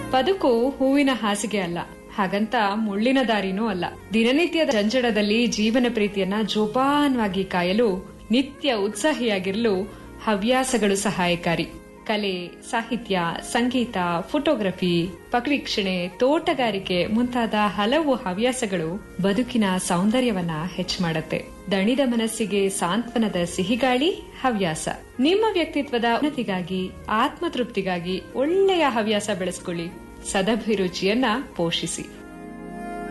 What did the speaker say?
ಬದುಕು ಹೂವಿನ ಹಾಸಿಗೆ ಅಲ್ಲ ಹಾಗಂತ ಮುಳ್ಳಿನ ದಾರಿನೂ ಅಲ್ಲ ದಿನನಿತ್ಯದ ಜಂಜಡದಲ್ಲಿ ಜೀವನ ಪ್ರೀತಿಯನ್ನ ಜೋಪಾನವಾಗಿ ಕಾಯಲು ನಿತ್ಯ ಉತ್ಸಾಹಿಯಾಗಿರಲು ಹವ್ಯಾಸಗಳು ಸಹಾಯಕಾರಿ ಕಲೆ ಸಾಹಿತ್ಯ ಸಂಗೀತ ಫೋಟೋಗ್ರಫಿ ಪಕ್ಷಿವೀಕ್ಷಣೆ ತೋಟಗಾರಿಕೆ ಮುಂತಾದ ಹಲವು ಹವ್ಯಾಸಗಳು ಬದುಕಿನ ಸೌಂದರ್ಯವನ್ನ ಹೆಚ್ಚು ಮಾಡುತ್ತೆ ದಣಿದ ಮನಸ್ಸಿಗೆ ಸಾಂತ್ವನದ ಸಿಹಿಗಾಳಿ ಹವ್ಯಾಸ ನಿಮ್ಮ ವ್ಯಕ್ತಿತ್ವದ ಉನ್ನತಿಗಾಗಿ ಆತ್ಮತೃಪ್ತಿಗಾಗಿ ಒಳ್ಳೆಯ ಹವ್ಯಾಸ ಬೆಳೆಸ್ಕೊಳ್ಳಿ ಸದಭಿರುಚಿಯನ್ನ ಪೋಷಿಸಿ